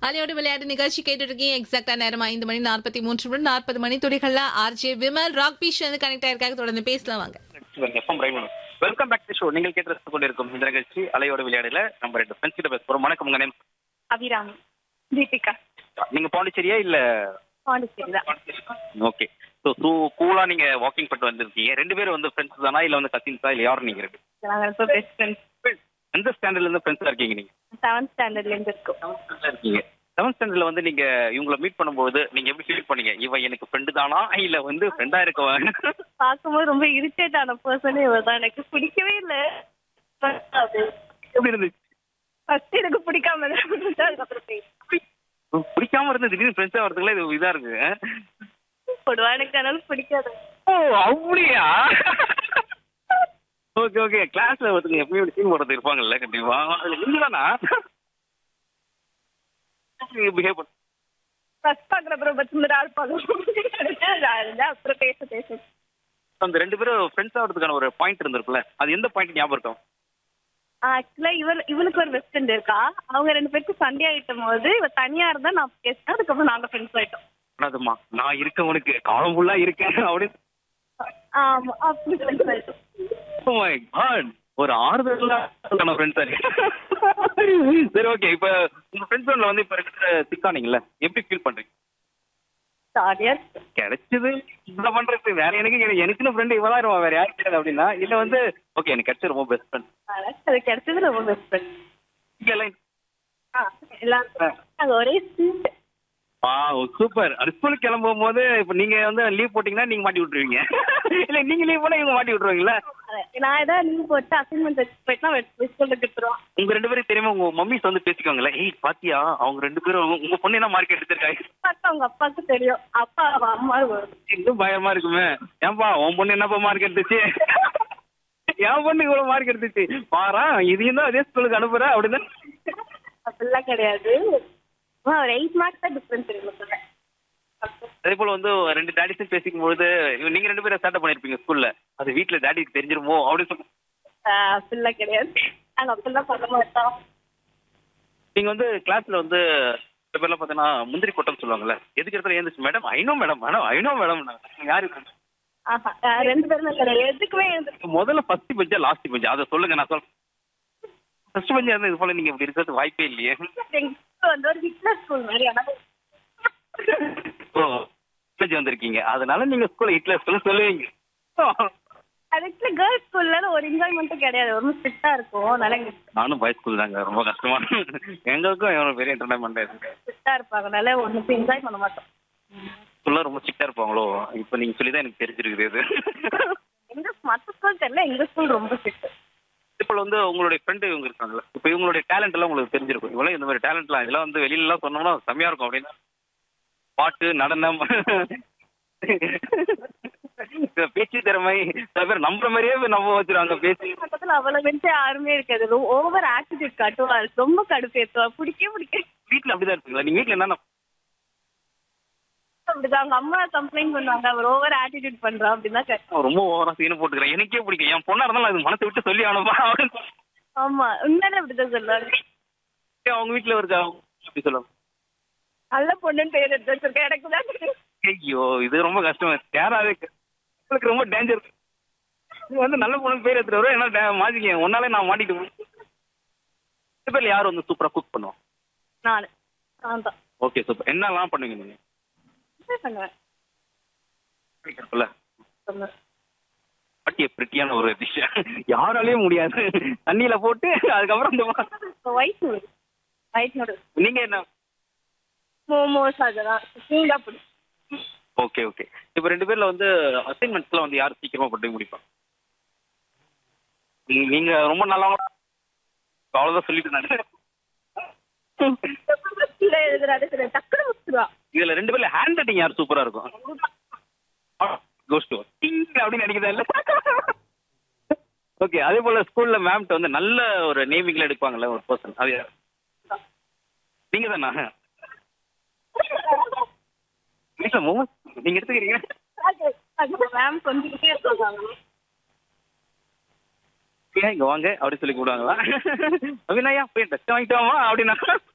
அலையோடு விளையாட்டு நிகழ்ச்சி கேட்டு இருக்கீங்க எக்ஸாக்டா நேரம் ஐந்து மணி நாற்பத்தி மூன்று மணி நாற்பது மணி துடிகள்ல ஆர்ஜே விமல் ராக் பீச் வந்து கனெக்ட் ஆயிருக்காங்க தொடர்ந்து பேசலாம் வாங்க வெல்கம் பேக் டு ஷோ நீங்கள் கேட்டு ரசித்துக் கொண்டிருக்கும் இந்த நிகழ்ச்சி அலையோட விளையாடல நம்ம ரெண்டு ஃப்ரெண்ட்ஸ் கிட்ட பேச போறோம் வணக்கம் உங்க நேம் அபிராமி தீபிகா நீங்க பாண்டிச்சேரியா இல்ல பாண்டிச்சேரி தான் ஓகே ஸோ ஸோ கூலா நீங்க வாக்கிங் பண்ணிட்டு வந்திருக்கீங்க ரெண்டு பேரும் வந்து ஃப்ரெண்ட்ஸ் தானா இல்ல வந்து கசின்ஸா இல்ல யாரும் நீங்க இருக்கு நாங்கள் இப்போ பெஸ்ட் ஃப்ரெண்ட்ஸ் எந்த ஸ்டாண்டர்ட்ல இருந்து ஃப்ரெண்ட்ஸா இருக்கீங்க நீங்க செவன்த் ஸ்டாண்டர்ட்லேருந்து இருக்கோம் Friends ஆ இருக்கீங்க செவன்த் ஸ்டாண்டர்ட்ல வந்து நீங்க இவங்களை மீட் பண்ணும்போது நீங்க எப்படி ஃபீல் பண்ணீங்க இவன் எனக்கு ஃப்ரெண்டு தானா இல்ல வந்து ஃப்ரெண்டா இருக்கவன் பார்க்கும்போது ரொம்ப இரிட்டேட் ஆன பர்சனே இவர் தான் எனக்கு பிடிக்கவே இல்லை எப்படி இருந்துச்சு ஃபர்ஸ்ட் எனக்கு பிடிக்காம இருந்துச்சு அதுக்கப்புறம் பேசி பிடிக்காம இருந்து திடீர்னு ஃப்ரெண்ட்ஸா வரதுக்குள்ள இது இதா இருக்கு போடுவா எனக்கு அதனால பிடிக்காது ஓ அப்படியா ஓகே ஓகே கிளாஸ்ல ஒருத்தங்க எப்பயும் சீன் போடுறது இருப்பாங்கல்ல கண்டிப்பா அதுல நீங்க தானா பிஹேவ் பண்ண ஃபர்ஸ்ட் பார்க்குற அப்புறம் பத்து மணி நேரம் பார்க்கணும் அப்புறம் பேச பேச அந்த ரெண்டு பேரும் ஃப்ரெண்ட்ஸ் ஆகிறதுக்கான ஒரு பாயிண்ட் இருந்திருக்குல்ல அது எந்த பாயிண்ட் ஞாபகம் இருக்கும் ஆக்சுவலா இவள் இவளுக்கு ஒரு பெஸ்ட் ஃப்ரெண்ட் இருக்கா அவங்க ரெண்டு பேருக்கு சண்டே ஆயிட்டும் போது இவ தனியா இருந்தா நான் பேசினேன் அதுக்கப்புறம் நாங்க ஃப்ரெண்ட்ஸ் ஆயிட்டோம் அதுமா நான் இருக்கவனுக்கு காலம் ஃபுல்லா இருக்கேன் அப்படின்னு ஆமா அப்படி ஃப்ரெண்ட்ஸ் ஆயிட்டோம் Oh my God. ஒரு ஆறுதலான ஃப்ரெண்ட்ஸா சரி ஓகே இப்ப உங்க ஃப்ரெண்ட்ஸ் வந்து இப்ப இருக்கிற திக்கானீங்கல்ல எப்படி ஃபீல் பண்றீங்க ஜாலியா கிடைச்சது இந்த பண்றது வேற எனக்கு எனக்கு- எனக்குன்னு ஃப்ரெண்டு இவதான் இருவா வேற யாரும் கிடையாது அப்படின்னா இல்ல வந்து ஓகே எனக்கு கிடைச்ச ரொம்ப பெஸ்ட் ஃப்ரெண்ட் அது கிடைச்சது ரொம்ப பெஸ்ட் ஃப்ரெண்ட் ஆ எல்லாரும் நாங்க ஒரே ஸ்ட்ரீட் ஆ சூப்பர் ஸ்கூலுக்கு கிளம்பும் போது இப்ப நீங்க வந்து லீவ் போட்டீங்கன்னா நீங்க மாட்டி விட்டுருவீங்க இல்ல நீங்க லீவ் போனா இவங்க மாட்டி விட்டுருவீங்களா நான் ஏதாவது லீவ் போட்டு அசைன்மெண்ட் வச்சு போயிட்டுனா ஸ்கூல்ல கொடுத்துருவோம் உங்க ரெண்டு பேரும் தெரியுமா உங்க மம்மிஸ் வந்து பேசிக்கோங்களே ஏய் பாத்தியா அவங்க ரெண்டு பேரும் உங்க பொண்ணு என்ன மார்க் எடுத்திருக்காங்க பார்த்தா அவங்க அப்பாவுக்கு தெரியும் அப்பா அவ அம்மா வரும் இன்னும் பயமா இருக்குமே ஏன்பா உன் பொண்ணு என்னப்பா மார்க் எடுத்துச்சு என் பொண்ணு இவ்வளவு மார்க் எடுத்துச்சு பாரா இதையும் தான் அதே ஸ்கூலுக்கு அனுப்புற அப்படின்னு அப்படிலாம் கிடையாது ஆ, ஒரு எயிட் மார்க்ஸ் தான் டிஃப்ரென்ஸ் இருக்கு சொல்றேன் அதே போல வந்து ரெண்டு டேடிஸும் பேசிக்கும் பொழுது நீங்க ரெண்டு பேரும் ஸ்டார்ட் பண்ணிருப்பீங்க ஸ்கூல்ல அது வீட்டுல டேடிக்கு தெரிஞ்சிருமோ அப்படின்னு சொல்லி ஆ, அப்படிலாம் கிடையாது நாங்க அப்படிலாம் பண்ண மாட்டோம் நீங்க வந்து கிளாஸ்ல வந்து சில பேர்லாம் பார்த்தீங்கன்னா முந்திரி கொட்டம் சொல்லுவாங்கல்ல எதுக்கு இடத்துல ஏந்துச்சு madam I know madam madam I know madam யாரு ஆஹா ஆ, ரெண்டு பேருமே கிடையாது எதுக்குமே எழுந்து முதல்ல ஃபர்ஸ்ட் பெஞ்சா லாஸ்ட் பெஞ்சா அதை சொல்லுங்க நான் சொல்றேன் ஃபர்ஸ்ட் பெஞ்சா இருந்தா இது போல நீங்க இப்படி இருக்கிறது வாய்ப்பே இல்லையே எங்க school வந்து ஒரு ஹிட்லர் ஸ்கூல் மாதிரி ஆனால் ஓ பெஞ்சு வந்திருக்கீங்க அதனால நீங்க ஸ்கூல்ல ஹிட்லர் ஸ்கூல் சொல்லுவீங்க அதுக்கு கேர்ள்ஸ் ஸ்கூல்ல ஒரு என்ஜாய்மெண்ட்டும் கிடையாது ரொம்ப ஸ்ட்ரிக்டா இருக்கும் அதனால நானும் பாய் ஸ்கூல் தாங்க ரொம்ப கஷ்டமா எங்களுக்கும் எவ்வளவு பெரிய என்டர்டைன்மெண்ட் இருக்கு ஸ்ட்ரிக்டா இருப்பாங்க அதனால ஒன்றும் என்ஜாய் பண்ண மாட்டோம் ஸ்கூல்ல ரொம்ப ஸ்ட்ரிக்டா இருப்பாங்களோ இப்போ நீங்க சொல்லி தான் எனக்கு தெரிஞ்சிருக்குது இது எங்க மற்ற ஸ்கூல் தெரியல எங்க ஸ்கூல் ரொம்ப ஸ்ட்ரிக்ட் இப்போ வந்து உங்களுடைய ஃப்ரெண்டு இவங்க இருக்காங்கல்ல இப்போ இவங்களுடைய டேலண்ட் எல்லாம் உங்களுக்கு தெரிஞ்சிருக்கும் இவ்வளவு இந்த மாதிரி டேலண்ட்லாம் இதெல்லாம் வந்து வெளியில எல்லாம் சொன்னோம்னா செம்மையா இருக்கும் அப்படின்னா பாட்டு நடனம் இந்த பேச்சு திறமை சில பேர் நம்புற மாதிரியே நம்ப வச்சிருவாங்க பேச்சு பக்கத்துல அவ்வளவு பெருசா யாருமே இருக்காது ஓவர் ஆட்டிடியூட் காட்டுவா ரொம்ப கடுப்பேத்துவா பிடிக்கவே பிடிக்க வீட்டுல அப்படிதான் இருக்குங்களா நீங்க வீட்டுல என்ன அப்படிதான் அவங்க அம்மா கம்ப்ளைண்ட் பண்ணுவாங்க அவர் ஓவர் ஆட்டிடியூட் பண்றா அப்படின்னா கேட்கும் ரொம்ப ஓவரா சீனு போட்டுக்கிறேன் எனக்கே பிடிக்கும் என் பொண்ணா இருந்தாலும் அது மனசை விட்டு சொல்லி ஆனப்பா அப்படின்னு சொல்லி ஆமா உண்மையிலே அப்படிதான் சொல்லுவாங்க அவங்க வீட்டுல இருக்கா அப்படி சொல்லுவாங்க நல்ல பொண்ணுன்னு பேர் எடுத்து வச்சிருக்கேன் எனக்கு தான் தெரியும். ஐயோ இது ரொம்ப கஷ்டம் யாராவது உங்களுக்கு ரொம்ப டேஞ்சர் நீங்க வந்து நல்ல பொண்ணு பேர் எடுத்துட்டு வரும் என்ன மாட்டிக்க ஒன்னாலே நான் மாட்டிட்டு ரெண்டு பேர்ல யார் வந்து சூப்பரா குக் பண்ணுவோம் நானு நான் தான் ஓகே சூப்பர் என்னெல்லாம் பண்ணுவீங்க நீங்க என்ன பண்ணுவேன் இருக்குல்ல சொல்லுவேன். பட்டிய பிரிட்டியான ஒரு டிஷ் யாராலையும் முடியாது தண்ணியில போட்டு அதுக்கப்புறம் இந்த மா- இப்போ ஒயிட் நூடுல்ஸ் ஒயிட் நூடுல்ஸ் நீங்க என்ன மோமோஸ் அதெல்லாம் நீங்க அப்படி ஓகே ஓகே இப்போ ரெண்டு பேர்ல வந்து அசைன்மெண்ட்ஸ்லாம் வந்து யார் சீக்கிரமா பண்ணி முடிப்பாங்க நீ- நீங்க ரொம்ப நல்லவங்க அவ்வளவுதான் சொல்லிட்டு இருந்தாங்க கீழே எழுதுறாரு சரி டக்குனு முடிச்சிருவா இதுல ரெண்டு பேர்ல ஹேண்ட் ரைட்டிங் யார் சூப்பரா இருக்கும் கோஸ்ட் அப்படின்னு நினைக்கிறதா இல்ல ஓகே அதே போல ஸ்கூல்ல மேம்கிட்ட வந்து நல்ல ஒரு நேமிங்ல எடுப்பாங்கல்ல ஒரு பர்சன் அது யார்? நீங்க தானா இல்ல மோமோஸ் நீங்க எடுத்துக்கிறீங்க மேம் கொஞ்சிக்கிட்டே இருக்காங்க ஏன் இங்க வாங்க அப்படி சொல்லி கூடுவாங்களா அப்படின்னா போய் டச் வாங்கிட்டோமா அப்படின்னா